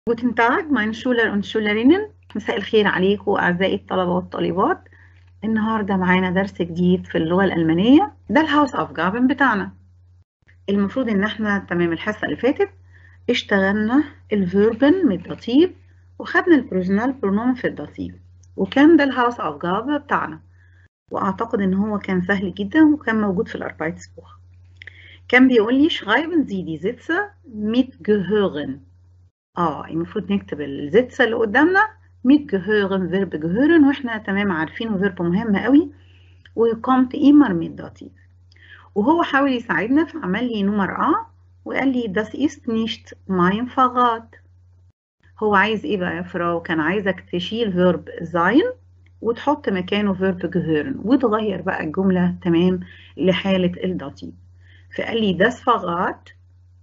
Guten Tag, mein Schüler und Schülerinnen. مساء الخير عليكم أعزائي الطلبة والطالبات. النهاردة معانا درس جديد في اللغة الألمانية ده الهاوس أفجابن بتاعنا. المفروض إن احنا تمام الحصة اللي فاتت اشتغلنا الفيربن من الداتيف وخدنا البروجنال برونوم في الداتيف وكان ده الهاوس أفجاب بتاعنا. وأعتقد إن هو كان سهل جدا وكان موجود في الأربايتسبوخ. كان بيقول لي schreiben Sie die Sätze mit gehören. اه المفروض نكتب الزيتسا اللي قدامنا ميت جهورن فيرب جهورن واحنا تمام عارفينه فيرب مهم قوي وقامت ايمر ميت داتيف وهو حاول يساعدنا فعمل لي نمر اه وقال لي das ist nicht mein Fahrrad هو عايز ايه بقى يا فراو كان عايزك تشيل فيرب sein وتحط مكانه فيرب جهورن وتغير بقى الجملة تمام لحالة الداتيف فقال لي das Fahrrad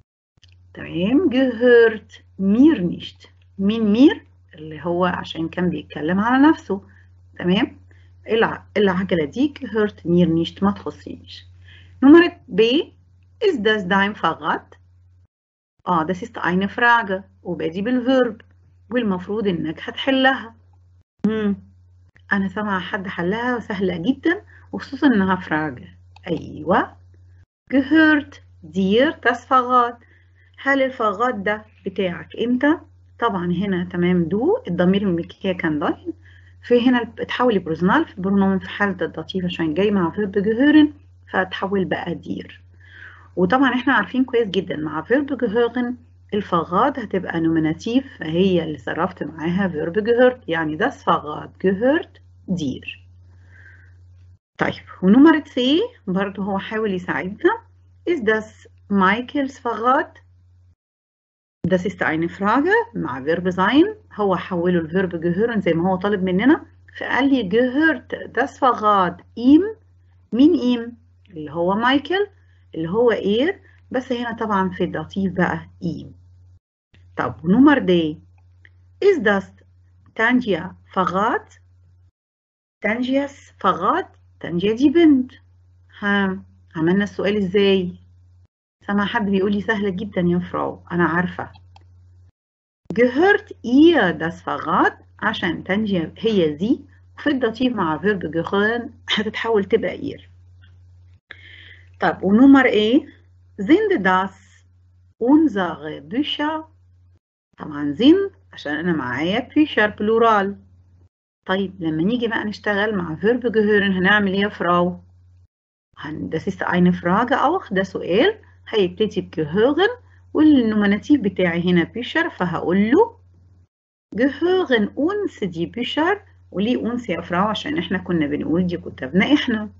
تمام gehört mir nicht مين مير اللي هو عشان كان بيتكلم على نفسه تمام العجلة دي gehört mir nicht ما تخصنيش نمرة B ist das dein Fahrrad اه das ist eine Frage وبادي بالفيرب والمفروض انك هتحلها مم. انا سامعة حد حلها سهلة جدا وخصوصا انها فراجة ايوه gehört dir das Fahrrad هل الفراغات ده بتاعك انت طبعا هنا تمام دو الضمير الملكية كان داين في هنا اتحول لبروزنال في برونومن في حالة الداتيف عشان جاي مع فيرب جهورن فتحول بقى دير وطبعا احنا عارفين كويس جدا مع فيرب جهورن الفغاد هتبقى نوميناتيف فهي اللي صرفت معاها فيرب جهورت يعني ده فغاد جهورت دير طيب ونمرة سي برضو هو حاول يساعدنا is das مايكلز فغاد Das ist eine Frage مع verb sein هو حوله الفيرب gehören زي ما هو طالب مننا فقال لي gehört das Fahrrad ihm مين ihm اللي هو مايكل اللي هو إير بس هنا طبعا في الداتيف بقى ihm طب نمر دي ist das تانجيا Fahrrad تانجياس Fahrrad تانجيا دي بنت ها عملنا السؤال ازاي سمع حد بيقول لي سهلة جدا يا فراو أنا عارفة gehört ihr das Fahrrad عشان تنجي هي زي وفي الداتيف مع فيرب gehören هتتحول تبقى إير طب ونمر إيه sind das unsere Bücher طبعا sind عشان أنا معايا Bücher plural طيب لما نيجي بقى نشتغل مع فيرب gehören هنعمل إيه يا فراو das ist eine Frage auch ده سؤال هيبتدي بجهورن والنوميناتيف بتاعي هنا بيشر فهقول له جهورن أونس دي بيشر وليه أونس يا فراو عشان احنا كنا بنقول دي كتبنا احنا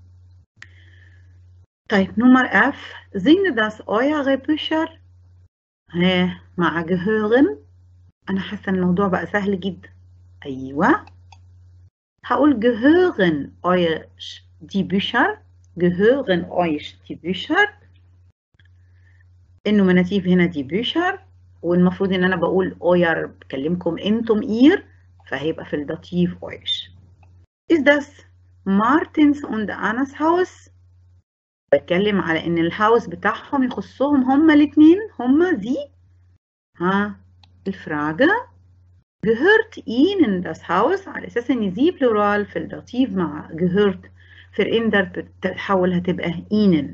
طيب نمر اف sind das eure Bücher ها مع جهورن انا حاسه الموضوع بقى سهل جدا ايوه هقول gehören euch die Bücher gehören euch die Bücher النوميناتيف هنا دي بيشر والمفروض ان انا بقول اوير بكلمكم انتم اير فهيبقى في الداتيف اويش is das Martins und Anna's Haus بتكلم على ان الهاوس بتاعهم يخصهم هما الاثنين هما دي ها الفراجة gehört ihnen das Haus على اساس ان دي بلورال في الداتيف مع gehört في الاندر بتتحول هتبقى ihnen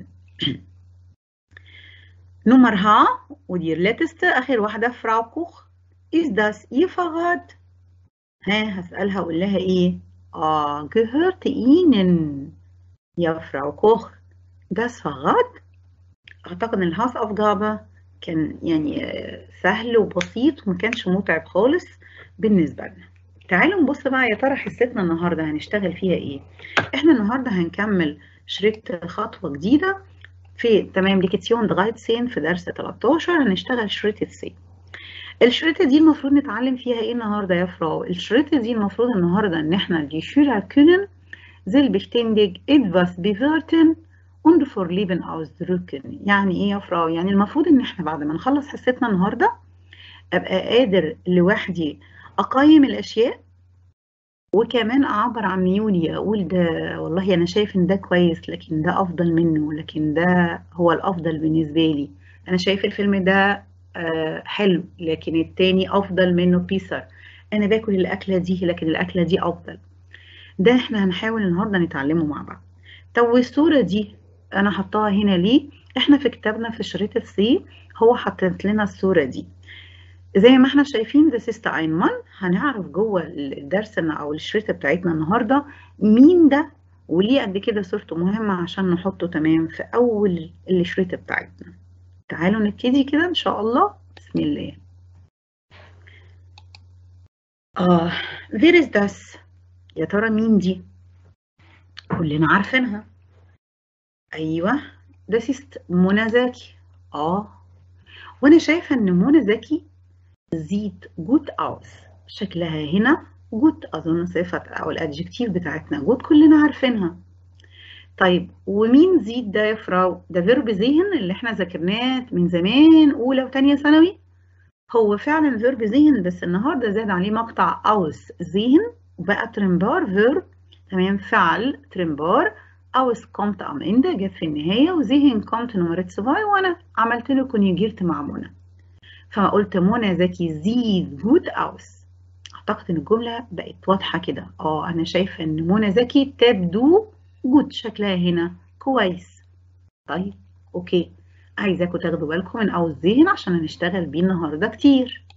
Nummer H ودي letzte آخر واحدة فراو كوخ ist das ihr Fahrrad؟ ها هسألها أقول لها إيه؟ آه gehört Ihnen يا فراو كوخ das Fahrrad؟ أعتقد إن الهاوس أفجابة كان يعني سهل وبسيط وما كانش متعب خالص بالنسبة لنا. تعالوا نبص بقى يا ترى حصتنا النهارده هنشتغل فيها إيه؟ إحنا النهارده هنكمل شريط خطوة جديدة في تمام ليكتيون 13 في درس 13 هنشتغل شريط السي الشريطة دي المفروض نتعلم فيها ايه النهاردة يا فراو الشريطة دي المفروض النهاردة ان احنا die Schüler können selbstständig etwas bewerten und vor Leben ausdrücken يعني ايه يا فراو يعني المفروض ان احنا بعد ما نخلص حصتنا النهاردة ابقى قادر لوحدي اقيم الاشياء وكمان اعبر عن ميولي اقول ده والله انا شايف ان ده كويس لكن ده افضل منه لكن ده هو الافضل بالنسبه لي انا شايف الفيلم ده آه حلو لكن التاني افضل منه بيسر انا باكل الاكله دي لكن الاكله دي افضل ده احنا هنحاول النهارده نتعلمه مع بعض طب والصوره دي انا حطاها هنا ليه احنا في كتابنا في شريط السي هو حطت لنا الصوره دي زي ما احنا شايفين ده سيست اينمان هنعرف جوه الدرس او الشريط بتاعتنا النهارده مين ده وليه قد كده صورته مهمه عشان نحطه تمام في اول الشريط بتاعتنا تعالوا نبتدي كده ان شاء الله بسم الله اه there is this يا ترى مين دي كلنا عارفينها ايوه ده سيست منى زكي اه وانا شايفه ان منى زكي زيد جود اوس شكلها هنا جود اظن صفه او الادجكتيف بتاعتنا جود كلنا عارفينها طيب ومين زيد ده يا فراو ده فيرب ذهن اللي احنا ذاكرناه من زمان اولى وثانيه ثانوي هو فعلا فيرب ذهن بس النهارده زاد عليه مقطع اوس ذهن وبقى ترمبار فيرب تمام فعل ترمبار اوس كومت ام انده جت في النهايه وذهن كومت نمرة سباي وانا عملت له كونيوجيرت مع منى فقلت منى زكي زيد جود اوس اعتقد ان الجمله بقت واضحه كده اه انا شايفه ان منى زكي تبدو جود شكلها هنا كويس طيب اوكي عايزاكم تاخدوا بالكم من اوس ذهن عشان هنشتغل بيه النهارده كتير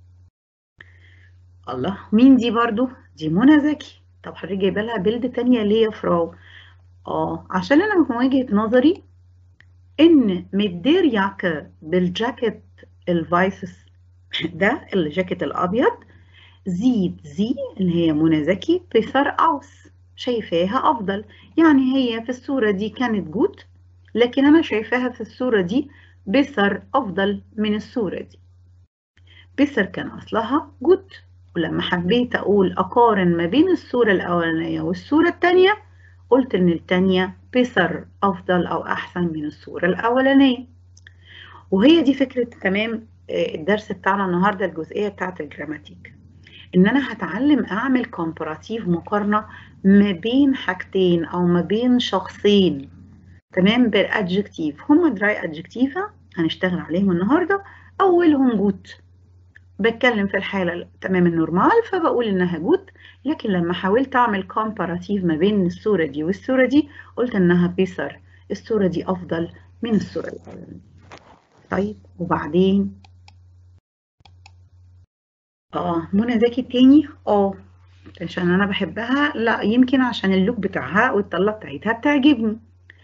الله مين دي برضو دي منى زكي طب حضرتك جايبه لها بلد تانية ليه يا فراو اه عشان انا من وجهه نظري ان مدير ياكا بالجاكيت الفايسس ده الجاكيت الابيض زيد زي اللي هي منى زكي بيثر اوس شايفاها افضل يعني هي في الصوره دي كانت جود لكن انا شايفاها في الصوره دي بيثر افضل من الصوره دي بيثر كان اصلها جود ولما حبيت اقول اقارن ما بين الصوره الاولانيه والصوره الثانيه قلت ان الثانيه بيثر افضل او احسن من الصوره الاولانيه وهي دي فكره تمام الدرس بتاعنا النهارده الجزئيه بتاعه الجراماتيك ان انا هتعلم اعمل كومباراتيف مقارنه ما بين حاجتين او ما بين شخصين تمام بالادجكتيف هما دراي ادجكتيفا هنشتغل عليهم النهارده اولهم جود بتكلم في الحالة تمام النورمال فبقول إنها جود لكن لما حاولت أعمل كومباراتيف ما بين الصورة دي والصورة دي قلت إنها بيسر الصورة دي أفضل من الصورة الأولانية طيب وبعدين اه منى زكي التاني اه عشان انا بحبها لا يمكن عشان اللوك بتاعها والطلة بتاعتها بتعجبني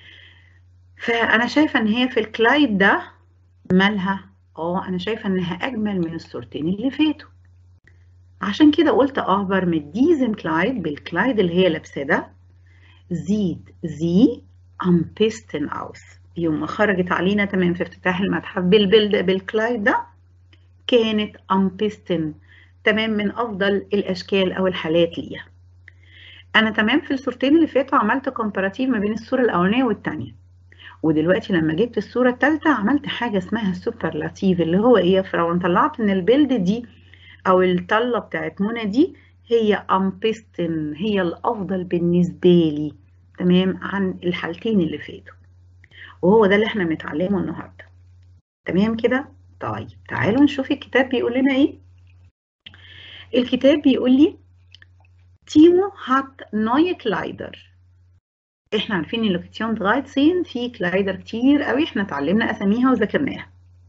فانا شايفه ان هي في الكلايد ده مالها اه انا شايفه انها اجمل من الصورتين اللي فاتوا عشان كده قلت اعبر من ديزم كلايد بالكلايد اللي هي لابساه ده زيد زي ام بيستن اوس يوم ما خرجت علينا تمام في افتتاح المتحف بالبلد بالكلايد ده كانت ام بيستن تمام من افضل الاشكال او الحالات ليها انا تمام في الصورتين اللي فاتوا عملت كومباراتيف ما بين الصوره الاولانيه والثانيه ودلوقتي لما جبت الصورة الثالثة عملت حاجة اسمها السوبرلاتيف اللي هو ايه يا فراون طلعت ان البلد دي او الطلة بتاعت منى دي هي امبستن هي الافضل بالنسبة لي تمام عن الحالتين اللي فاتوا وهو ده اللي احنا بنتعلمه النهاردة تمام كده طيب تعالوا نشوف الكتاب بيقول لنا ايه الكتاب بيقول لي تيمو هات نوي كلايدر احنا عارفين ان لوكيتيون لغايه سين في كلايدر كتير قوي احنا اتعلمنا اساميها وذاكرناها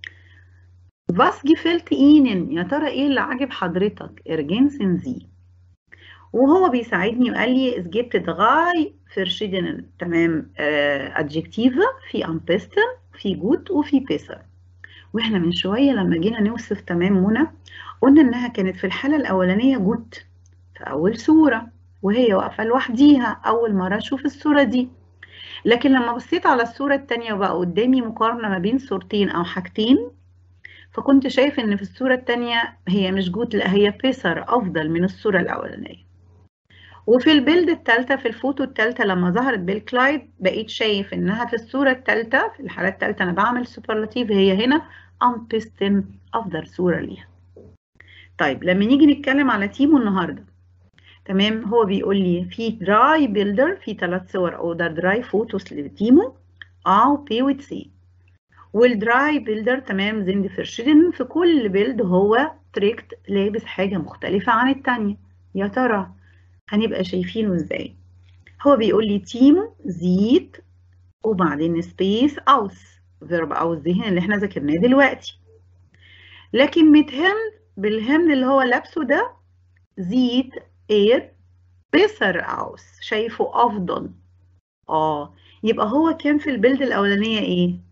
Was gefällt Ihnen يا ترى ايه اللي عجب حضرتك ergänzen Sie وهو بيساعدني وقال لي es gibt drei verschiedene تمام adjektive في am besten في gut وفي besser واحنا من شويه لما جينا نوصف تمام منى قلنا انها كانت في الحاله الاولانيه جود في اول صوره وهي واقفة لوحديها أول مرة أشوف الصورة دي لكن لما بصيت على الصورة التانية وبقى قدامي مقارنة ما بين صورتين أو حاجتين فكنت شايف إن في الصورة التانية هي مش جود لا هي بيسر أفضل من الصورة الأولانية وفي البيلد التالتة في الفوتو التالتة لما ظهرت بالكلايد بقيت شايف إنها في الصورة التالتة في الحالة التالتة أنا بعمل سوبرلاتيف هي هنا أمبستن أفضل صورة ليها طيب لما نيجي نتكلم على تيمو النهارده تمام هو بيقول لي في دراي بيلدر في ثلاث صور او ده دراي فوتوس لتيمو ا وبي وسي والدراي بيلدر تمام زند فرشدن في كل بيلد هو تريكت لابس حاجة مختلفة عن التانية يا ترى هنبقى شايفينه ازاي هو بيقول لي تيمو زيت وبعدين سبيس اوس فيرب اوس ذهن اللي احنا ذاكرناه دلوقتي لكن متهمد بالهمد اللي هو لابسه ده زيت اير بيسر اوس شايفه افضل اه يبقى هو كان في البلد الاولانيه ايه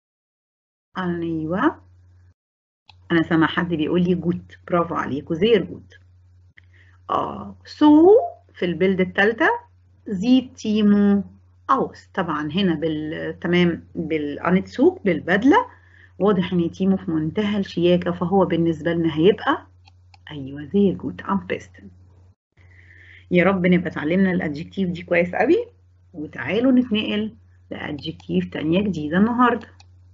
ايوه انا سامع حد بيقول لي جود برافو عليكوا زير جود اه سو في البلد الثالثه زيت تيمو اوس طبعا هنا بال تمام بالانتسوك بالبدله واضح ان تيمو في منتهى الشياكه فهو بالنسبه لنا هيبقى ايوه زي جود ام بيستن يا رب نبقى اتعلمنا الادجكتيف دي كويس قوي وتعالوا نتنقل لادجكتيف تانية جديده النهارده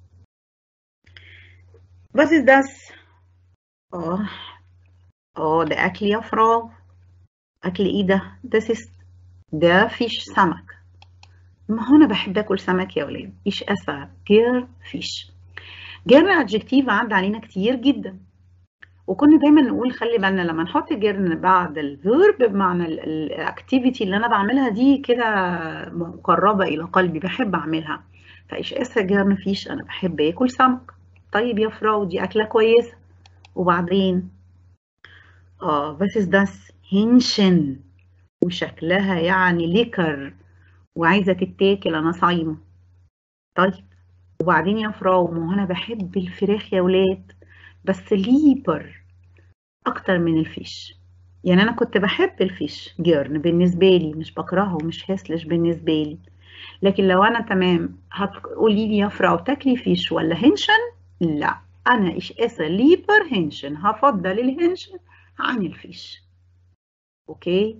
Was ist das? اه اه ده اكل يا فراغ اكل ايه ده ده ist ده فيش سمك ما هو انا بحب اكل سمك يا ولاد ايش اسا جير فيش جيرن ادجكتيف عدى علينا كتير جدا وكنا دايما نقول خلي بالنا لما نحط جيرن بعد الفيرب بمعنى الاكتيفيتي اللي انا بعملها دي كده مقربه الى قلبي بحب اعملها فايش اسا جيرن فيش انا بحب اكل سمك طيب يا فراو دي اكله كويسه وبعدين اه بس داس هنشن وشكلها يعني ليكر وعايزه تتاكل انا صايمه طيب وبعدين يا فراو ما هو انا بحب الفراخ يا ولاد بس ليبر اكتر من الفيش يعني انا كنت بحب الفيش جيرن بالنسبه لي مش بكرهه ومش هسلش بالنسبه لي لكن لو انا تمام هتقولي لي يا فراو تاكلي فيش ولا هنشن لا انا ايش اسا ليبر هنشن هفضل الهنشن عن الفيش اوكي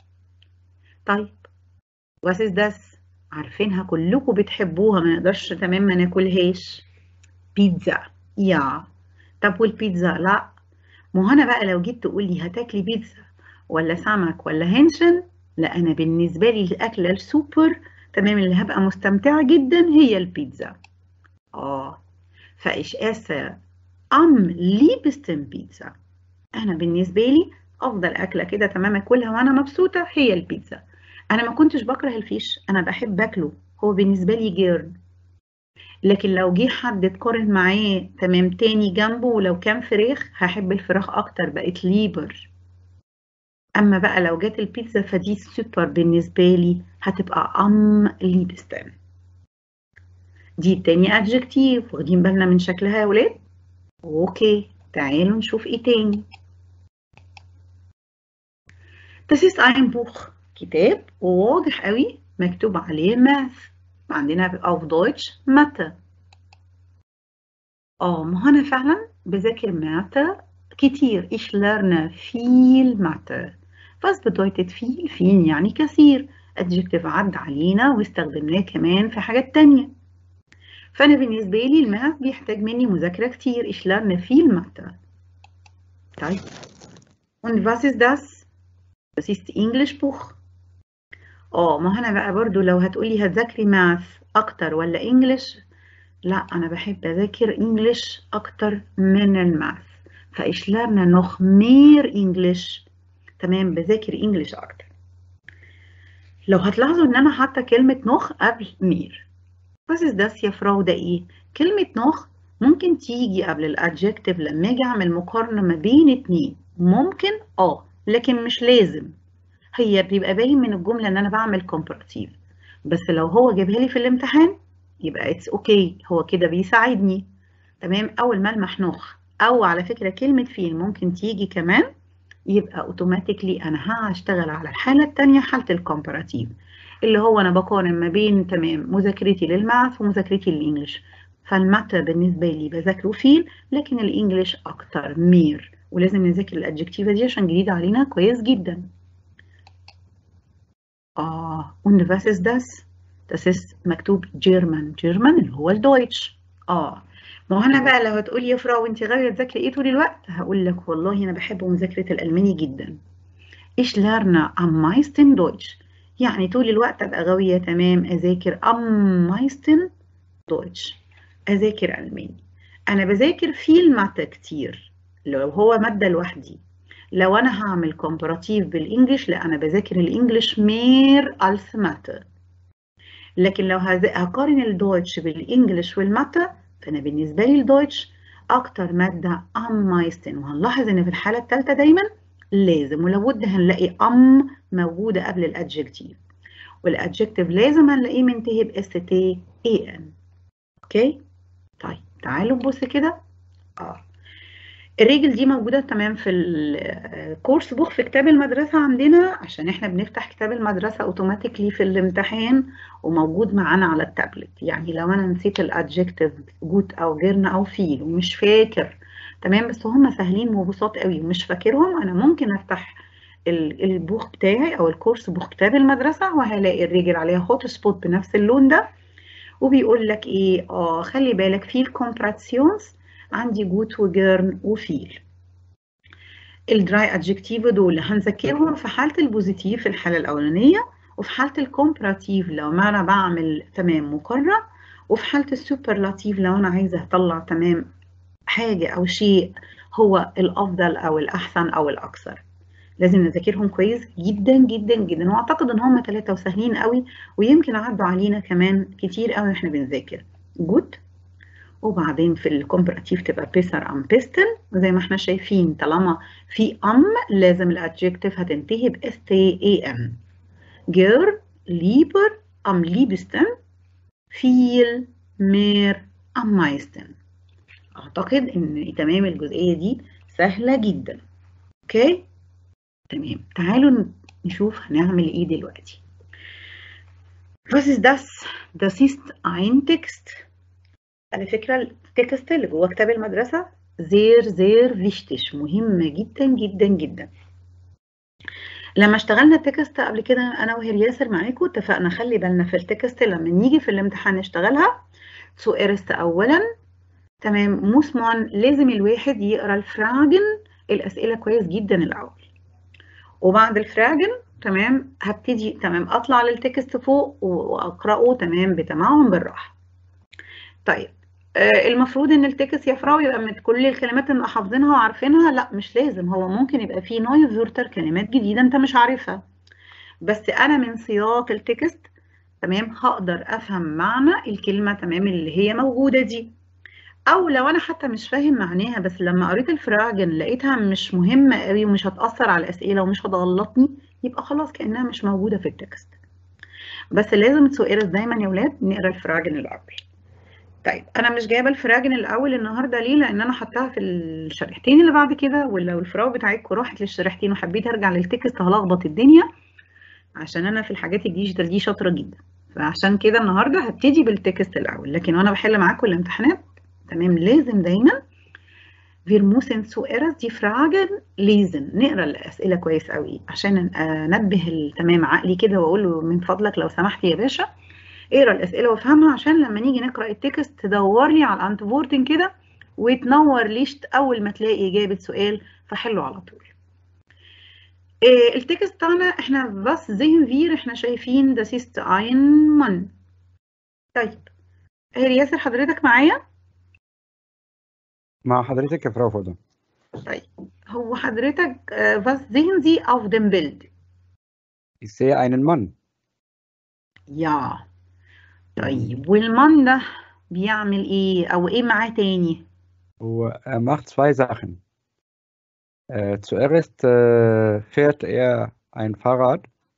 طيب واسس داس عارفينها كلكم بتحبوها ما نقدرش تمام ما ناكلهاش بيتزا يا طب والبيتزا لا ما انا بقى لو جيت تقول لي هتاكلي بيتزا ولا سمك ولا هنشن لا انا بالنسبه لي الاكله السوبر تمام اللي هبقى مستمتعه جدا هي البيتزا اه فايش اسا ام ليبستن بيتزا انا بالنسبه لي افضل اكله كده تمام اكلها وانا مبسوطه هي البيتزا انا ما كنتش بكره الفيش انا بحب اكله هو بالنسبه لي جيرن لكن لو جه حد تقارن معاه تمام تاني جنبه ولو كان فراخ هحب الفراخ اكتر بقت ليبر اما بقى لو جت البيتزا فدي سوبر بالنسبه لي هتبقى ام ليبستن دي التاني ادجكتيف واخدين بالنا من شكلها يا ولاد اوكي تعالوا نشوف ايه تاني Das ist ein Buch كتاب وواضح قوي مكتوب عليه ماث عندنا auf Deutsch Mathe اه ما انا فعلا بذاكر ماث كتير ich lerne viel Mathe was bedeutet viel viel يعني كثير adjective عدى علينا واستخدمناه كمان في حاجات تانية فأنا بالنسبة لي الماث بيحتاج مني مذاكرة كتير ich lerne viel Mathe طيب und was ist das das ist English Buch اه ما انا بقى برضو لو هتقولي هتذاكري ماث اكتر ولا انجلش لا انا بحب اذاكر انجلش اكتر من الماث فايش لرنا نوخ مير انجلش تمام بذاكر انجلش اكتر لو هتلاحظوا ان انا حاطه كلمه نوخ قبل مير بس ده يا فراو ده ايه كلمه نوخ ممكن تيجي قبل الادجكتيف لما اجي اعمل مقارنه ما بين اتنين ممكن اه لكن مش لازم هي بيبقى باين من الجمله ان انا بعمل كومباراتيف بس لو هو جابها لي في الامتحان يبقى اتس اوكي okay. هو كده بيساعدني تمام اول ما المح نوخ او على فكره كلمه فين ممكن تيجي كمان يبقى اوتوماتيكلي انا هشتغل على الحاله الثانيه حاله الكومباراتيف اللي هو انا بقارن ما بين تمام مذاكرتي للماث ومذاكرتي للانجليش فالماث بالنسبه لي بذاكره فيل لكن الانجليش اكتر مير ولازم نذاكر الادجكتيفه دي عشان جديده علينا كويس جدا اه und was ist das das ist مكتوب جيرمان جيرمان اللي هو الدويتش اه ما هو انا بقى لو هتقولي يا فراو انت غاويه تذاكري ايه طول الوقت هقول لك والله انا بحب مذاكره الالماني جدا ich lerne am meisten Deutsch يعني طول الوقت ابقى غاويه تمام اذاكر am meisten Deutsch اذاكر الماني انا بذاكر في الماتا كتير لو هو ماده لوحدي لو انا هعمل كومباراتيف بالانجلش لا انا بذاكر الانجليش مير als ماتا لكن لو هقارن الدويتش بالانجلش والماتا فانا بالنسبه لي الدويتش اكتر ماده ام مايستن وهنلاحظ ان في الحاله الثالثه دايما لازم ولابد هنلاقي ام موجوده قبل الادجكتيف والادجكتيف لازم هنلاقيه منتهي باس تي اي ان اوكي طيب تعالوا نبص كده اه الرجل دي موجودة تمام في الكورس بوك في كتاب المدرسة عندنا عشان احنا بنفتح كتاب المدرسة اوتوماتيكلي في الامتحان وموجود معانا على التابلت يعني لو انا نسيت الادجكتيف جوت او جيرن او فيل ومش فاكر تمام بس هم سهلين وبساط قوي ومش فاكرهم انا ممكن افتح البوخ بتاعي او الكورس بوخ كتاب المدرسة وهلاقي الرجل عليها هوت سبوت بنفس اللون ده وبيقول لك ايه اه خلي بالك في الكومبراتسيونز عندي جوت وجيرن وفيل الدراي ادجكتيف دول هنذاكرهم في حاله البوزيتيف في الحاله الاولانيه وفي حاله الكومبراتيف لو ما انا بعمل تمام مكرر وفي حاله السوبرلاتيف لو انا عايزه اطلع تمام حاجه او شيء هو الافضل او الاحسن او الاكثر لازم نذاكرهم كويس جدا جدا جدا واعتقد ان هم ثلاثه وسهلين قوي ويمكن عدوا علينا كمان كتير قوي واحنا بنذاكر جود وبعدين في الكومبراتيف تبقى بيسر ام بيستن وزي ما احنا شايفين طالما في ام لازم الادجكتيف هتنتهي باس تي اي ام جير ليبر ام ليبستن فيل مير ام مايستن اعتقد ان تمام الجزئيه دي سهله جدا اوكي تمام تعالوا نشوف هنعمل ايه دلوقتي Was ist das? Das ist ein Text. على فكرة التكست اللي جوه كتاب المدرسة زير زير فيشتش مهمة جدا جدا جدا لما اشتغلنا التكست قبل كده انا وهير ياسر معاكم اتفقنا خلي بالنا في التكست لما نيجي في الامتحان نشتغلها سؤرست اولا تمام موسمون لازم الواحد يقرا الفراجن الاسئله كويس جدا الاول وبعد الفراجن تمام هبتدي تمام اطلع للتكست فوق واقراه تمام بتمعن بالراحه طيب آه المفروض ان التكست يا فراو يبقى من كل الكلمات اللي حافظينها وعارفينها لا مش لازم هو ممكن يبقى فيه نوي فيرتر كلمات جديده انت مش عارفها بس انا من سياق التكست تمام هقدر افهم معنى الكلمه تمام اللي هي موجوده دي او لو انا حتى مش فاهم معناها بس لما قريت الفراجن لقيتها مش مهمه قوي ومش هتاثر على الاسئله ومش هتغلطني يبقى خلاص كانها مش موجوده في التكست بس لازم تسوقرس دايما يا ولاد نقرا الفراجن الاول طيب انا مش جايبه الفراجن الاول النهارده ليه لان انا حطاها في الشريحتين اللي بعد كده ولو الفراغ بتاعتكم راحت للشريحتين وحبيت ارجع للتكست هلخبط الدنيا عشان انا في الحاجات الديجيتال دي شاطره جدا فعشان كده النهارده هبتدي بالتكست الاول لكن وانا بحل معاكم الامتحانات تمام لازم دايما wir müssen zuerst die Fragen lesen نقرا الاسئله كويس قوي عشان انبه تمام عقلي كده واقول له من فضلك لو سمحت يا باشا اقرا الاسئله وافهمها عشان لما نيجي نقرا التكست تدور لي على الانتفورتن كده وتنور ليشت اول ما تلاقي اجابه سؤال فحله على طول إيه التكست بتاعنا احنا بس زين فير احنا شايفين ده سيست اين من طيب هير ياسر حضرتك معايا مع حضرتك يا فراو فضل طيب هو حضرتك was sehen Sie auf dem Bild Ich sehe einen Mann. Ja طيب والمان ده بيعمل ايه او ايه معاه تاني Wo er macht zwei Sachen. Äh, zuerst äh, fährt er ein Fahrrad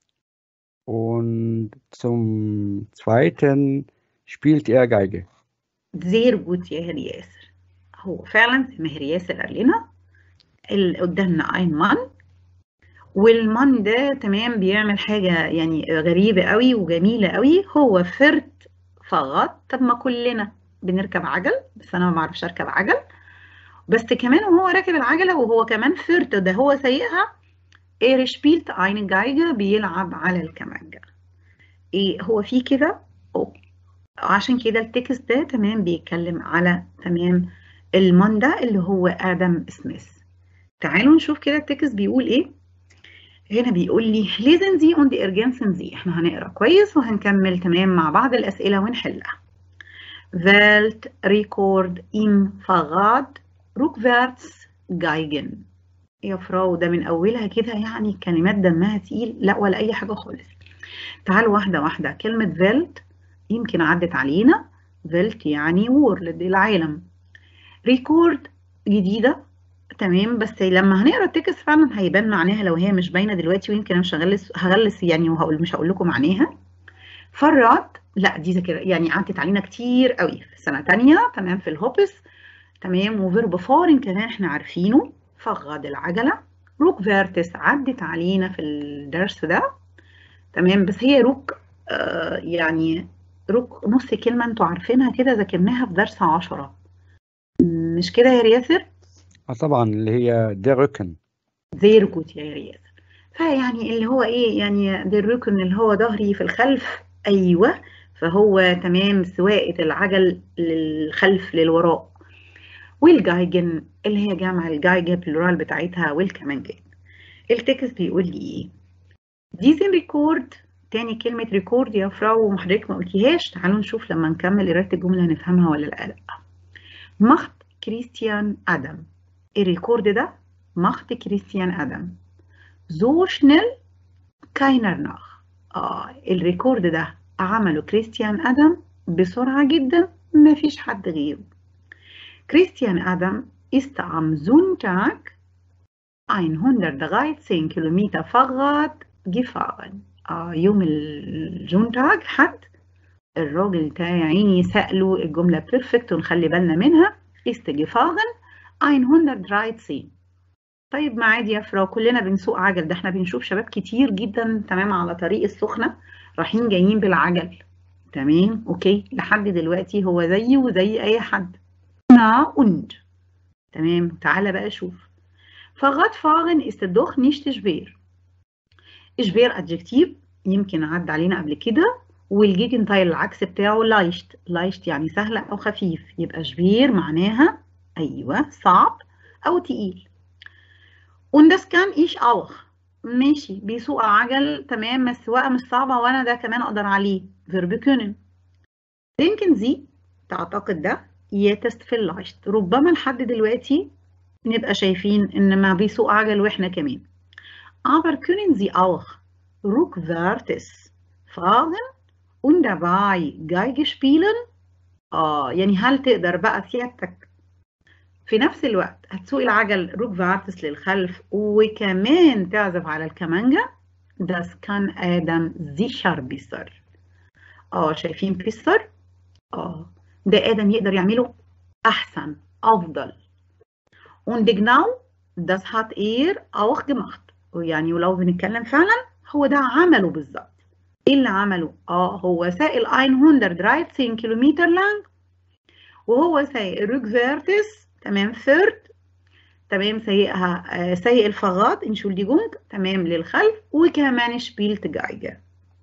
und zum zweiten spielt er Geige. زير جوت يا هير ياسر هو فعلا زي ما هير ياسر قال لنا اللي قدامنا اين مان والمان ده تمام بيعمل حاجة يعني غريبة قوي وجميلة قوي هو فرت فقط طب ما كلنا بنركب عجل بس انا ما بعرفش اركب عجل بس كمان وهو راكب العجلة وهو كمان فرت ده هو سايقها اير شبيلت اين جايجة بيلعب على الكمانجة ايه هو في كده أوه. عشان كده التكست ده تمام بيتكلم على تمام المان ده اللي هو ادم سميث تعالوا نشوف كده التكست بيقول ايه هنا بيقول لي ليزن زي اون دي ارجنسن زي احنا هنقرا كويس وهنكمل تمام مع بعض الاسئله ونحلها Welt Rekord im Fahrrad rückwärts Geigen يا فراو ده من أولها كده يعني كلمات دمها تقيل لا ولا أي حاجة خالص تعالوا واحدة واحدة كلمة فيلت يمكن عدت علينا فيلت يعني وورلد العالم ريكورد جديدة تمام بس لما هنقرا التكست فعلا هيبان معناها لو هي مش باينه دلوقتي ويمكن انا مش هغلس هغلس يعني وهقول مش هقول لكم معناها فرات لا دي ذاكره يعني عدت علينا كتير قوي في سنه تانية تمام في الهوبس تمام وفيرب فارن كمان احنا عارفينه فغد العجله روك فيرتس عدت علينا في الدرس ده تمام بس هي روك آه يعني روك نص كلمه انتوا عارفينها كده ذاكرناها في درس عشرة مش كده يا ياسر؟ اه طبعا اللي هي دي ركن زي ركوت يا رياض فيعني اللي هو ايه يعني ده الركن اللي هو ظهري في الخلف ايوه فهو تمام سواقة العجل للخلف للوراء والجايجن اللي هي جامع الجايجة بلورال بتاعتها والكمانجات التكست بيقول لي ايه ديزن ريكورد تاني كلمة ريكورد يا فراو وحضرتك ما قلتيهاش تعالوا نشوف لما نكمل قراية الجملة نفهمها ولا لا لا مخت كريستيان ادم الريكورد ده machte Christian Adam. So schnell keiner nach. آه الريكورد ده عمله كريستيان أدم بسرعة جدا ما فيش حد غيره. كريستيان أدم ist am Sonntag 113 Kilometer Fahrrad gefahren. آه يوم الجونتاج حد الراجل ده يا عيني سأله الجملة بيرفكت ونخلي بالنا منها ist gefahren 113 طيب ما عادي يا فرا كلنا بنسوق عجل ده احنا بنشوف شباب كتير جدا تمام على طريق السخنة رايحين جايين بالعجل تمام اوكي لحد دلوقتي هو زيي وزي اي حد نا und تمام تعالى بقى شوف فغاد فاغن ist doch nicht schwer schwer adjektiv يمكن عدى علينا قبل كده والجيجن تايل العكس بتاعه لايشت لايشت يعني سهلة أو خفيف يبقى شبير معناها أيوة صعب أو تقيل und das kann ich auch ماشي بيسوق عجل تمام السواقة مش صعبة وأنا ده كمان أقدر عليه verb können denken Sie تعتقد ده يتست في اللايشت ربما لحد دلوقتي نبقى شايفين إن ما بيسوق عجل وإحنا كمان aber können Sie auch rückwärts fahren und dabei Geige spielen آه يعني هل تقدر بقى سيادتك في نفس الوقت هتسوق العجل روكفارتس للخلف وكمان تعزف على الكمانجا das kann Adam sicher besser اه شايفين بيسر اه ده آدم يقدر يعمله أحسن أفضل und genau das hat er auch gemacht يعني ولو بنتكلم فعلا هو ده عمله بالظبط ايه اللي عمله اه هو سائل 113 كيلومتر لانج وهو سايق رückwärts تمام ثيرد تمام سايقها آه سايق الفغاط انشولديجونج تمام للخلف وكمان شبيلت جايجر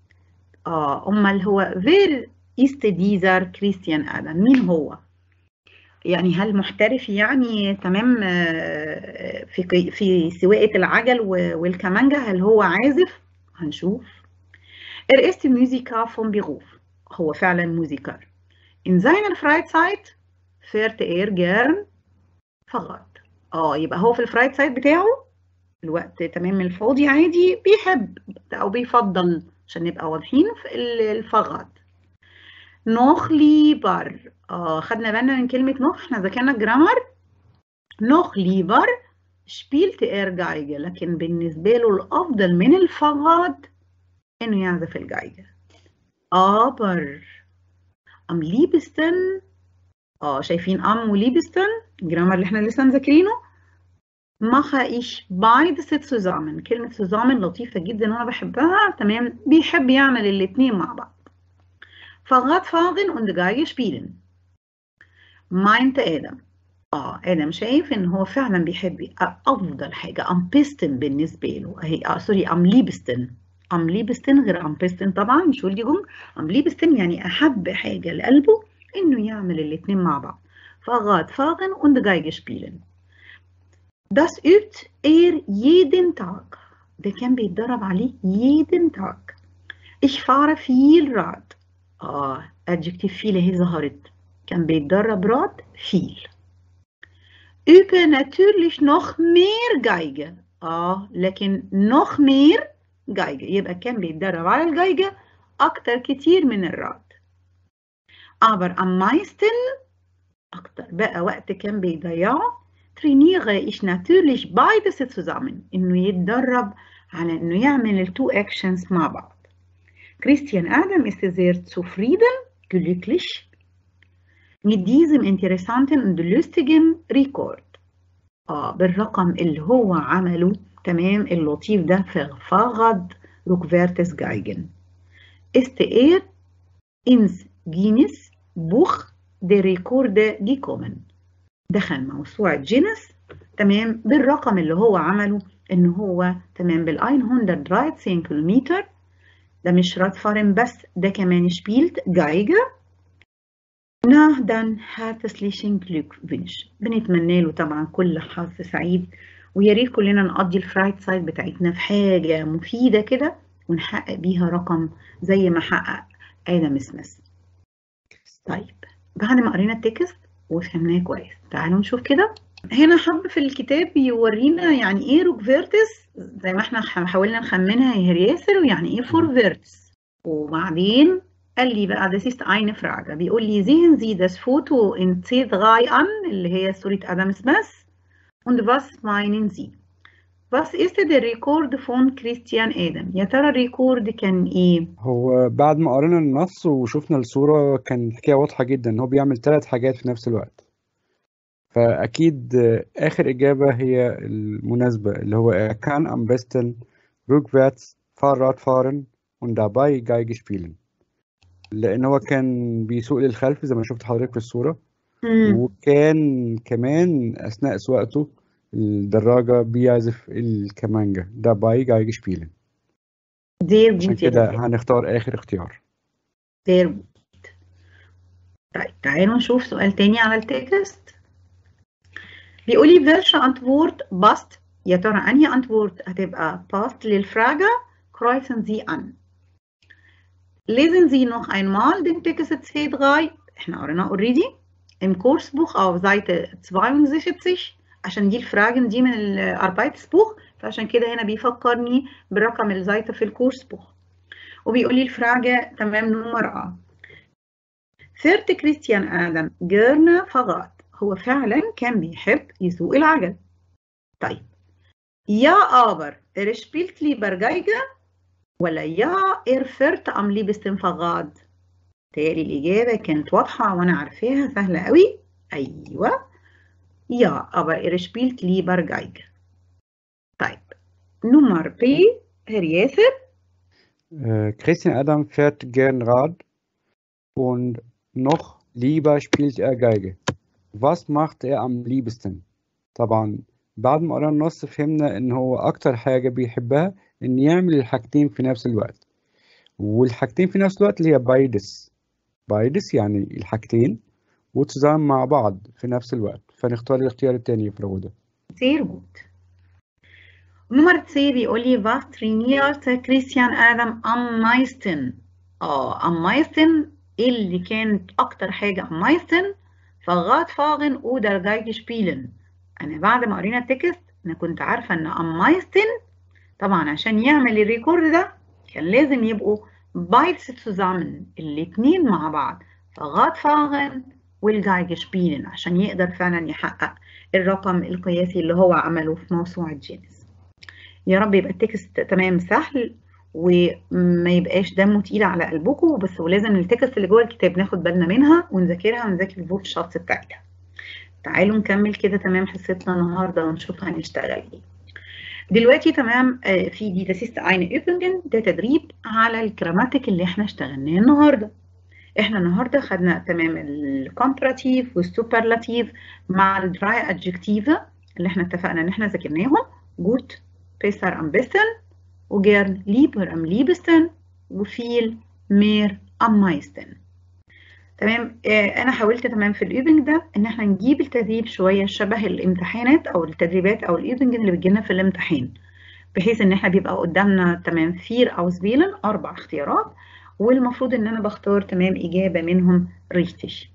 اه امال هو فير ist dieser كريستيان ادم مين هو يعني هل محترف يعني تمام آه في في سواقه العجل والكمانجا هل هو عازف هنشوف Er ist Musiker vom Beruf. هو فعلا موسيقار. In seiner Freizeit fährt er gern Fahrrad. اه يبقى هو في الفرايد بتاعه الوقت تمام الفاضي عادي بيحب او بيفضل عشان نبقى واضحين في الفغاد. noch lieber اه خدنا بالنا من كلمة noch احنا ذاكرنا الجرامر noch lieber spielt er Geige لكن بالنسبة له الأفضل من الفغاد انه يعزف الجايجة aber am liebsten اه شايفين ام وليبستن الجرامر اللي احنا لسه مذاكرينه mache ich beides zusammen كلمة zusammen لطيفة جدا وانا بحبها تمام بيحب يعمل الاتنين مع بعض فغاد فاغن und Geige spielen meinte آدم اه ادم شايف ان هو فعلا بيحب افضل حاجه ام بيستن بالنسبه له اهي اه سوري ام ليبستن ام ليبستن غير ام بيستن طبعا مش ولدي جم ام ليبستن يعني احب حاجه لقلبه انه يعمل الاثنين مع بعض فغاد فاغن und Geige spielen das übt er jeden Tag ده كان بيتدرب عليه jeden Tag ich fahre viel Rad اه adjective viel اهي ظهرت كان بيتدرب راد viel übe natürlich noch mehr Geige اه لكن noch mehr Geige يبقى كان بيتدرب على الجايجة أكتر كتير من الراد aber am meisten أكتر بقى وقت كان بيضيعه trainiere ich natürlich beides zusammen إنه يتدرب على إنه يعمل التو actions مع بعض Christian Adam ist sehr zufrieden, glücklich mit diesem interessanten und lustigen Rekord. آه بالرقم اللي هو عمله تمام اللطيف ده في فغد ركفيرتس جايجن. Ist er ins Guinness Buch der Rekorde gekommen. دخل موسوعة جينيس تمام بالرقم اللي هو عمله ان هو تمام بال 113 كيلومتر ده مش رادفارن بس ده كمان شبيلت جايجة Na dann herzlichen Glückwunsch بنتمنى له طبعا كل حظ سعيد ويا ريت كلنا نقضي الفرايد سايد بتاعتنا في حاجة مفيدة كده ونحقق بيها رقم زي ما حقق آدم سميث طيب بعد ما قرينا التكست وفهمناه كويس تعالوا نشوف كده هنا حب في الكتاب بيورينا يعني ايه روك فيرتس زي ما احنا حاولنا نخمنها يا ياسر ويعني ايه فور فيرتس وبعدين قال لي بقى das ist eine Frage بيقول لي sehen Sie das Foto in C3 an اللي هي صورة آدم سميث und was meinen Sie was ist der Rekord von Christian Adam يا ترى الريكورد كان ايه هو بعد ما قرينا النص وشفنا الصورة كان الحكاية واضحة جدا إن هو بيعمل ثلاث حاجات في نفس الوقت فأكيد آخر إجابة هي المناسبة اللي هو er kann am besten rückwärts Fahrrad fahren und dabei Geige spielen لأن هو كان بيسوق للخلف زي ما شفت حضرتك في الصورة مم. وكان كمان أثناء سواقته الدراجة بيعزف الكمانجا dabei Geige spielen sehr عشان gut يا كده دكتور. هنختار آخر اختيار sehr gut طيب تعالوا نشوف سؤال تاني على التكست بيقول لي welche Antwort passt يا ترى أنهي Antwort هتبقى passt للفراجة kreuzen Sie an lesen Sie noch einmal den Text C3 احنا قريناه already im Kursbuch auf Seite 62 عشان دي الفراجن دي من الأربايتسبوخ فعشان كده هنا بيفكرني برقم الزايته في الكورسبوخ وبيقول لي الفراجة تمام نمر A فيرت كريستيان آدم جيرنا فغات هو فعلا كان بيحب يسوق العجل طيب يا آبر er spielt lieber Geige ولا يا er fährt am liebsten Fahrrad تالي الإجابة كانت واضحة وأنا عارفاها سهلة قوي أيوة يا aber er spielt lieber Geige طيب نمر B هر ياسر Äh, Christian Adam fährt gern Rad und noch lieber spielt er Geige. Was macht er am liebsten؟ طبعا بعد ما قرأنا النص فهمنا إن هو أكتر حاجة بيحبها إن يعمل الحاجتين في نفس الوقت والحاجتين في نفس الوقت اللي هي بايدس بايدس يعني الحاجتين وتزامن مع بعض في نفس الوقت فنختار الاختيار التاني في ده Sehr gut. Nummer C بيقول لي was trainiert Christian Adam am meisten؟ اه am meisten اللي كانت أكتر حاجة am meisten فغاد فاغن oder Geige spielen. أنا بعد ما قرينا التكست أنا كنت عارفة إن am meisten طبعا عشان يعمل الريكورد ده كان لازم يبقوا بايتس zusammen الاتنين مع بعض فغاد فاغن والجايج شبيلن عشان يقدر فعلا يحقق الرقم القياسي اللي هو عمله في موسوعة جينيس يا رب يبقى التكست تمام سهل وما يبقاش دمه تقيل على قلبكم بس ولازم التكست اللي جوه الكتاب ناخد بالنا منها ونذاكرها ونذاكر الفوت شوتس بتاعتها تعالوا نكمل كده تمام حصتنا النهارده ونشوف هنشتغل ايه دلوقتي تمام آه، في دي تاسيست eine Übungen ده تدريب على الجراماتيك اللي احنا اشتغلناه النهارده احنا النهارده خدنا تمام الكومبراتيف والسوبرلاتيف مع الدراي ادجكتيف اللي احنا اتفقنا ان احنا ذاكرناهم جوت بيسر ام بيستن وجيرن ليبر ام ليبستن وفيل مير ام مايستن تمام آه انا حاولت تمام في الايبنج ده ان احنا نجيب التدريب شويه شبه الامتحانات او التدريبات او الايبنج اللي بتجيلنا في الامتحان بحيث ان احنا بيبقى قدامنا تمام فير او سبيلن اربع اختيارات والمفروض ان انا بختار تمام اجابه منهم ريتش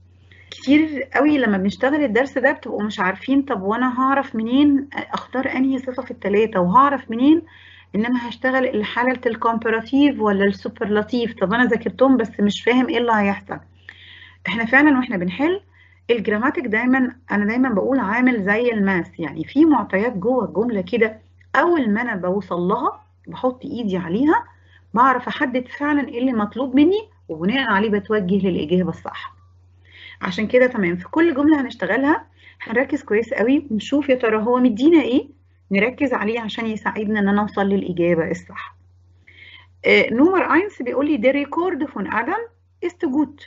كتير قوي لما بنشتغل الدرس ده بتبقوا مش عارفين طب وانا هعرف منين اختار انهي صفة في التلاتة وهعرف منين ان انا هشتغل حالة الكومباراتيف ولا السوبرلاتيف طب انا ذاكرتهم بس مش فاهم ايه اللي هيحصل احنا فعلا واحنا بنحل الجراماتيك دايما انا دايما بقول عامل زي الماس يعني في معطيات جوه الجملة كده اول ما انا بوصل لها بحط ايدي عليها بعرف احدد فعلا ايه اللي مطلوب مني وبناء عليه بتوجه للاجابة الصح عشان كده تمام في كل جملة هنشتغلها هنركز كويس قوي ونشوف يا ترى هو مدينا ايه نركز عليه عشان يساعدنا ان انا اوصل للاجابة الصح آه نمر اينس بيقول لي der Rekord von Adam ist gut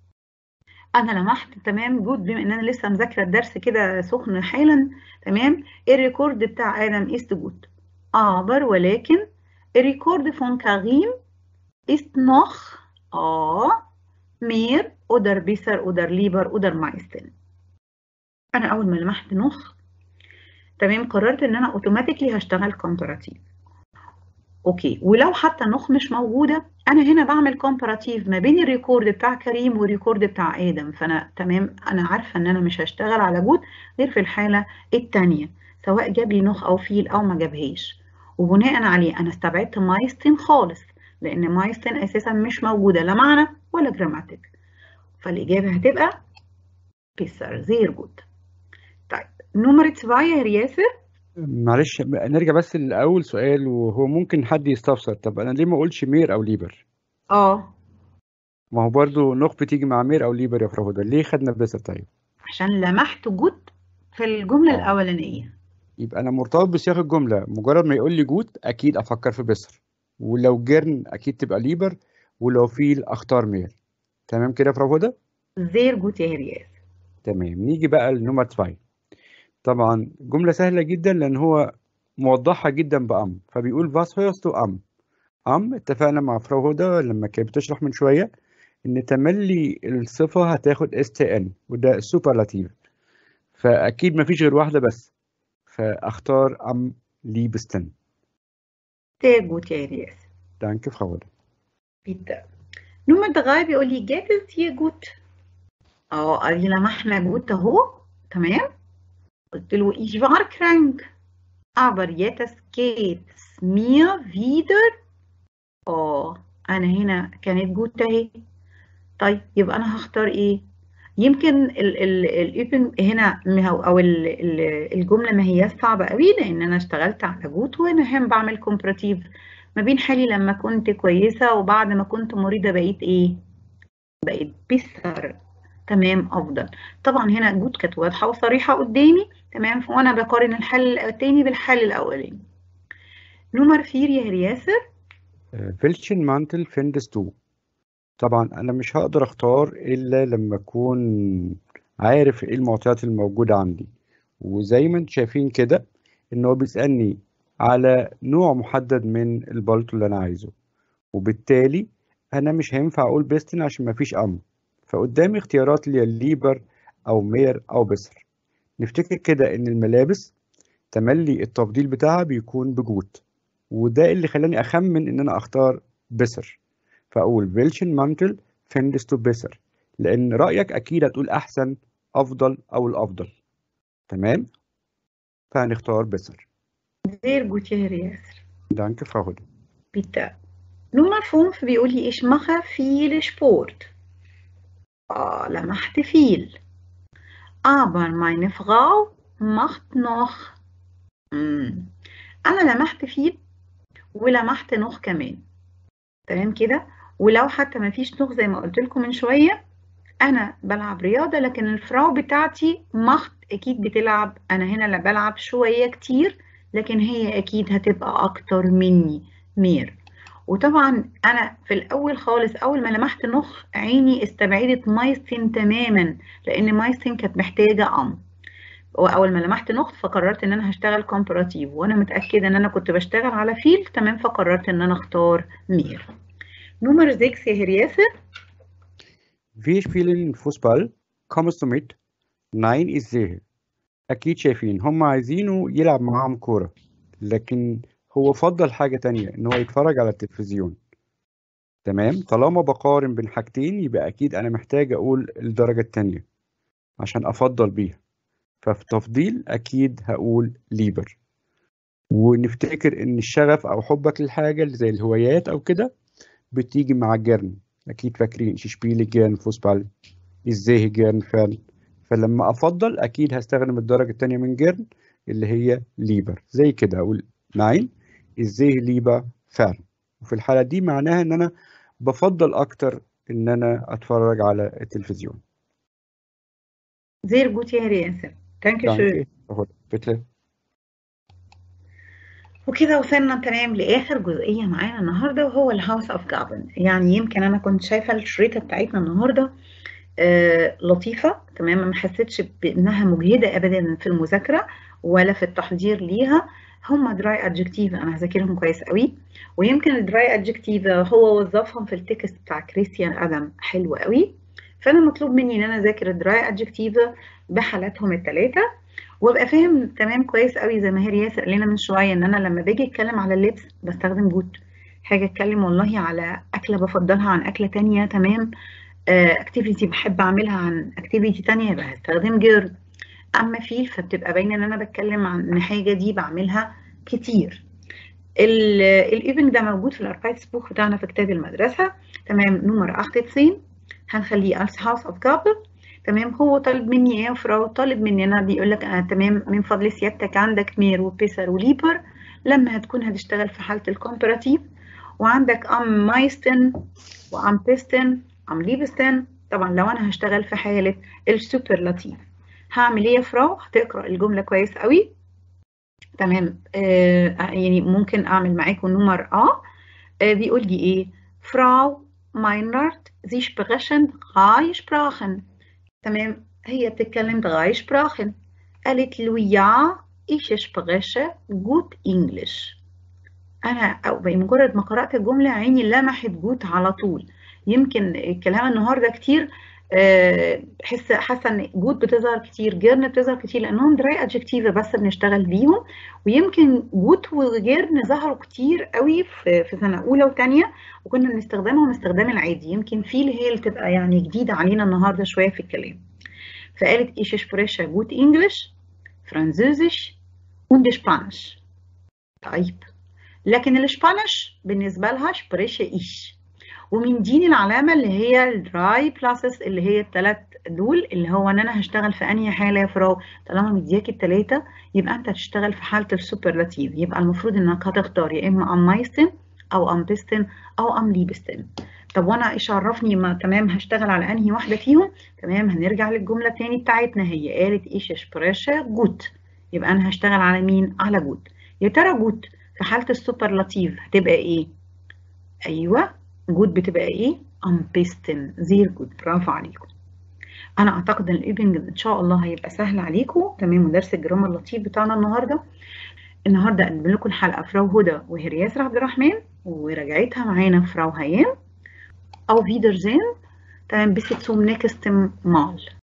انا لمحت تمام جود بما ان انا لسه مذاكره الدرس كده سخن حالا تمام الريكورد بتاع ادم است جود aber ولكن الريكورد von كريم ist noch اه mehr oder besser oder lieber oder meisten انا اول ما لمحت نخ تمام قررت ان انا اوتوماتيكلي هشتغل كومباراتيف اوكي ولو حتى النخ مش موجوده انا هنا بعمل كومباراتيف ما بين الريكورد بتاع كريم والريكورد بتاع ادم فانا تمام انا عارفه ان انا مش هشتغل على جود غير في الحاله الثانيه سواء جاب لي نخ او فيل او ما جابهاش وبناء عليه انا استبعدت مايستن خالص لان مايستن اساسا مش موجوده لا معنى ولا جراماتيك فالاجابه هتبقى بيسر زير جود طيب نمرة 2 يا رياسر معلش نرجع بس لأول سؤال وهو ممكن حد يستفسر طب أنا ليه ما أقولش مير أو ليبر؟ اه ما هو برضو نخ بتيجي مع مير أو ليبر يا فرا هدى ليه خدنا بيسر طيب؟ عشان لمحت جود في الجملة آه. الأولانية يبقى أنا مرتبط بسياق الجملة مجرد ما يقول لي جود أكيد أفكر في بيسر ولو جيرن أكيد تبقى ليبر ولو فيل أختار مير تمام كده يا فرا هدى؟ زير جود يا رياسر تمام نيجي بقى لنمرة 2 طبعا جملة سهلة جدا لأن هو موضحها جدا بأم فبيقول was hörst du أم أم اتفقنا مع فراو هدى لما كانت بتشرح من شوية إن تملي الصفة هتاخد اس تي ان وده السوبرلاتيف فأكيد مفيش غير واحدة بس فأختار أم liebsten زير جود يا رياسر danke Frau هدى bitte نمرة 3 بيقول لي geht es dir gut اه ادي لمحنا جود اهو تمام قلت له ich war krank aber jetzt geht's mir wieder اه انا هنا كانت جود اهي طيب يبقى انا هختار ايه يمكن ال ال الايبن هنا ما هو- او ال ال الجمله ما هي صعبه قوي لان انا اشتغلت على جود وانا هم بعمل كومبراتيف ما بين حالي لما كنت كويسه وبعد ما كنت مريضه بقيت ايه بقيت بيسر تمام افضل طبعا هنا جود كانت واضحه وصريحه قدامي تمام وانا بقارن الحل التاني بالحل الاولاني نمر فير يا رياسر welchen Mantel findest du طبعا انا مش هقدر اختار الا لما اكون عارف ايه المعطيات الموجودة عندي وزي ما انتم شايفين كده ان هو بيسألني على نوع محدد من البلطو اللي انا عايزه وبالتالي انا مش هينفع اقول بيستن عشان مفيش ام فقدامي اختيارات اللي هي ليبر او مير او بسر نفتكر كده ان الملابس تملي التفضيل بتاعها بيكون بجوت وده اللي خلاني اخمن ان انا اختار بسر فاقول welchen Mantel findest du besser لان رايك اكيد هتقول احسن افضل او الافضل تمام فهنختار بسر زير جوت يا رياسر danke Frau Hude bitte Nummer 5 بيقول لي ich mache viel Sport اه لمحت viel aber meine Frau macht noch مم. انا لمحت viel ولمحت نوخ كمان تمام كده ولو حتى ما فيش نوخ زي ما قلت لكم من شويه انا بلعب رياضه لكن الفراو بتاعتي مخت اكيد بتلعب انا هنا لا بلعب شويه كتير لكن هي اكيد هتبقى اكتر مني مير وطبعا انا في الاول خالص اول ما لمحت نخ عيني استبعدت مايستين تماما لان مايستين كانت محتاجه ام واول ما لمحت نقط فقررت ان انا هشتغل كومباراتيف وانا متاكده ان انا كنت بشتغل على فيل تمام فقررت ان انا اختار مير نمر 6 يا هرياسه Wir spielen Fußball. Kommst du mit? Nein, ich sehe. أكيد شايفين هم عايزينه يلعب معاهم كورة لكن هو فضل حاجة تانية إن هو يتفرج على التلفزيون تمام طالما بقارن بين حاجتين يبقى أكيد أنا محتاج أقول الدرجة التانية عشان أفضل بيها ففي تفضيل أكيد هقول ليبر ونفتكر إن الشغف أو حبك للحاجة اللي زي الهوايات أو كده بتيجي مع جيرن أكيد فاكرين ich spiele gern Fußball ich sehe gern fern فلما أفضل أكيد هستخدم الدرجة التانية من جيرن اللي هي ليبر زي كده أقول nein ich sehe lieber fern وفي الحالة دي معناها إن أنا بفضل أكتر إن أنا أتفرج على التلفزيون Sehr gut, Herr Yasser. Danke schön. Danke. Bitte. وكده وصلنا تمام لاخر جزئيه معانا النهارده وهو الهاوس اوف جابن يعني يمكن انا كنت شايفه الشريطه بتاعتنا النهارده آه لطيفه تمام ما حسيتش بانها مجهده ابدا في المذاكره ولا في التحضير ليها هم دراي ادجكتيف انا هذاكرهم كويس قوي ويمكن الدراي ادجكتيف هو وظفهم في التكست بتاع كريستيان ادم حلو قوي فانا مطلوب مني ان انا اذاكر الدراي ادجكتيف بحالاتهم الثلاثه وابقى فاهم تمام كويس قوي زي ما هي ياسر قال لنا من شويه ان انا لما باجي اتكلم على اللبس بستخدم جود حاجه اتكلم والله على اكله بفضلها عن اكله تانية تمام اكتيفيتي بحب اعملها عن اكتيفيتي تانية يبقى هستخدم جير اما فيل فبتبقى باينه ان انا بتكلم عن حاجه دي بعملها كتير الايفنج ده موجود في الاربايتس بوك بتاعنا في كتاب المدرسه تمام نمر 98 هنخليه als هاوس اوف جابل تمام هو طالب مني ايه يا فراو طالب مننا بيقول لك انا تمام من فضل سيادتك عندك مير وبيسر وليبر لما هتكون هتشتغل في حاله الكومبراتيف وعندك ام مايستن وام بيستن ام ليبستن طبعا لو انا هشتغل في حاله السوبرلاتيف هعمل ايه يا فراو هتقرا الجمله كويس قوي تمام آه يعني ممكن اعمل معاكم نمر اه, آه بيقول لي ايه فراو ماينرت Sie sprechen drei Sprachen تمام هي بتتكلم drei Sprachen قالت له يا ich spreche gut English أنا أو بمجرد ما قرأت الجملة عيني لمحت جوت على طول يمكن الكلام النهارده كتير حس حاسه ان جود بتظهر كتير جيرن بتظهر كتير لانهم دراي ادجكتيف بس بنشتغل بيهم ويمكن جوت وجيرن ظهروا كتير قوي في في سنه اولى وثانيه وكنا بنستخدمهم استخدام العادي يمكن في اللي هي اللي تبقى يعني جديده علينا النهارده شويه في الكلام فقالت ايش سبريشا جوت انجلش فرانزوزيش und سبانش طيب لكن الاسبانيش بالنسبه لها سبريشا ايش ومن دين العلامة اللي هي الدراي بلاسس اللي هي الثلاث دول اللي هو ان انا هشتغل في انهي حالة يا فراو طالما مدياكي الثلاثة يبقى انت هتشتغل في حالة السوبرلاتيف يبقى المفروض انك هتختار يا اما ام مايستن او ام بيستن او ام ليبستن طب وانا ايش عرفني ما تمام هشتغل على انهي واحدة فيهم تمام هنرجع للجملة تاني بتاعتنا هي قالت ايش اشبراشا جوت يبقى انا هشتغل على مين على جوت يا ترى جوت في حالة السوبرلاتيف هتبقى ايه ايوه جود بتبقى ايه ام بيستن زير جود برافو عليكم انا اعتقد ان الايبنج ان شاء الله هيبقى سهل عليكم تمام ودرس الجرامر اللطيف بتاعنا النهارده النهارده قدم لكم الحلقه فراو هدى وهرياسر عبد الرحمن وراجعتها معانا فراو هيان او فيدرزين تمام bis zum nächsten Mal